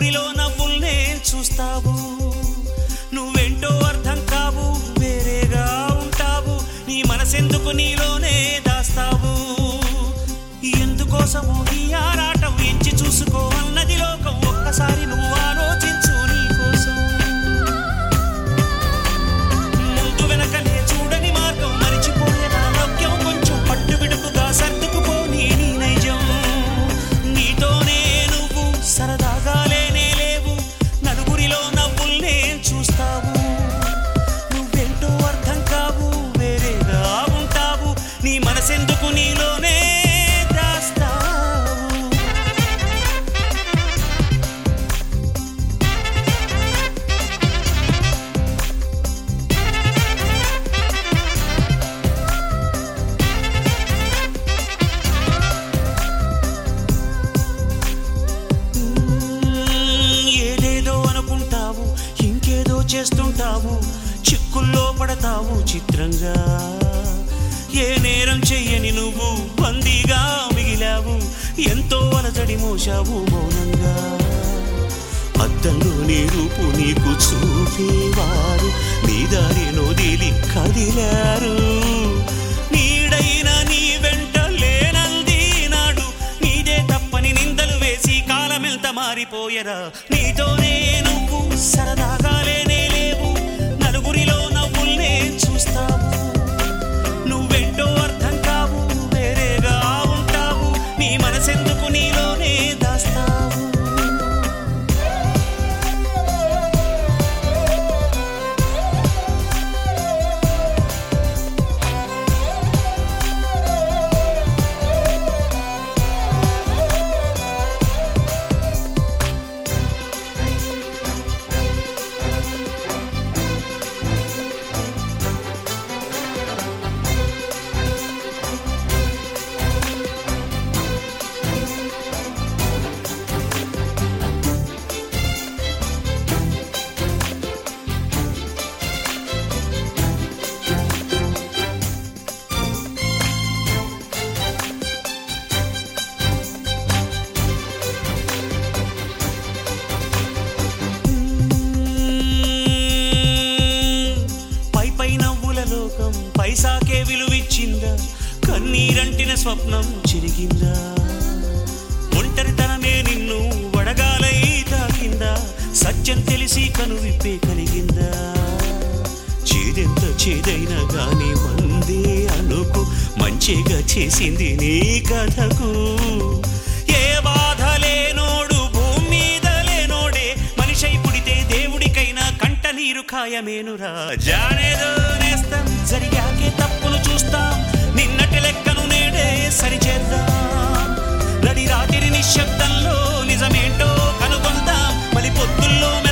నలుగురిలో నవ్వుల్నే చూస్తావు నువ్వేంటో అర్థం కావు వేరేగా ఉంటావు నీ మనసెందుకు నీలోనే దాస్తావు ఎందుకోసమో ఈ ఆరాటం ఎంచి చూసుకో అన్నది లోకం ఒక్కసారి నువ్వు ఆలోచించు నీ కోసం ముందు వెనకనే చూడని మార్గం మరిచిపోయేనా లౌక్యం కొంచెం పట్టు విడుపుగా సర్దుకుపోని నీ నైజం నీతోనే నువ్వు సరదాగా లేనే లేవు నలుగురిలో నవ్వుల్నే చూస్తావు నువ్వెంటో అర్థం కావు వేరేగా ఉంటావు నీ మనసెందుకు నీలోనే దాస్తావు ఏదేదో అనుకుంటావు ఇంకేదో చేస్తుంటావు చిక్కుల్లో పడతావు చిత్రంగా ఏ నేరం చెయ్యని నువ్వు బందీగా మిగిలావు ఎంతో అలజడి మోసావు మౌనంగా అద్దంలో నీ రూపు నీకు చూపేవారు నీ దారి నోదిలి కదిలారు నీడైన నీ వెంట లేనంది నాడు నీదే తప్పని నిందలు వేసి కాలమెంత మారిపోయరా నీతోనే నువ్వు సరదాగా లేనే లేవు నలుగురిలో నవ్వుల్నే చూస్తావు నువ్వెంటో అర్థం కావు వేరేగా ఉంటావు నీ మనసెందుకు నీలోనే దాస్తావు పై పై నవ్వుల లోకం పైసాకే విలువిచ్చిందా కన్నీరంటిన స్వప్నం చిరిగిందా ఒంటరితనమే నిన్ను వడగాలై తాకిందా సత్యం తెలిసి కను విప్పే కలిగిందా చేదెంత చేదైనా గాని మందే అనుకు మంచిగా చేసింది నీ కథకు ఏ బాధ లేనోడు భూమి మీద లేనోడే మనిషై పుడితే దేవుడికైనా కంట నీరు ఖాయమేనురా జానేదో నేస్తం జరిగాకే తప్పులు చూస్తాం నిన్నటి లెక్కను నేడే సరిచేద్దాం నడి రాత్రి నిశ్శబ్దంలో నిజమేంటో కనుగొందాం మలి పొద్దుల్లో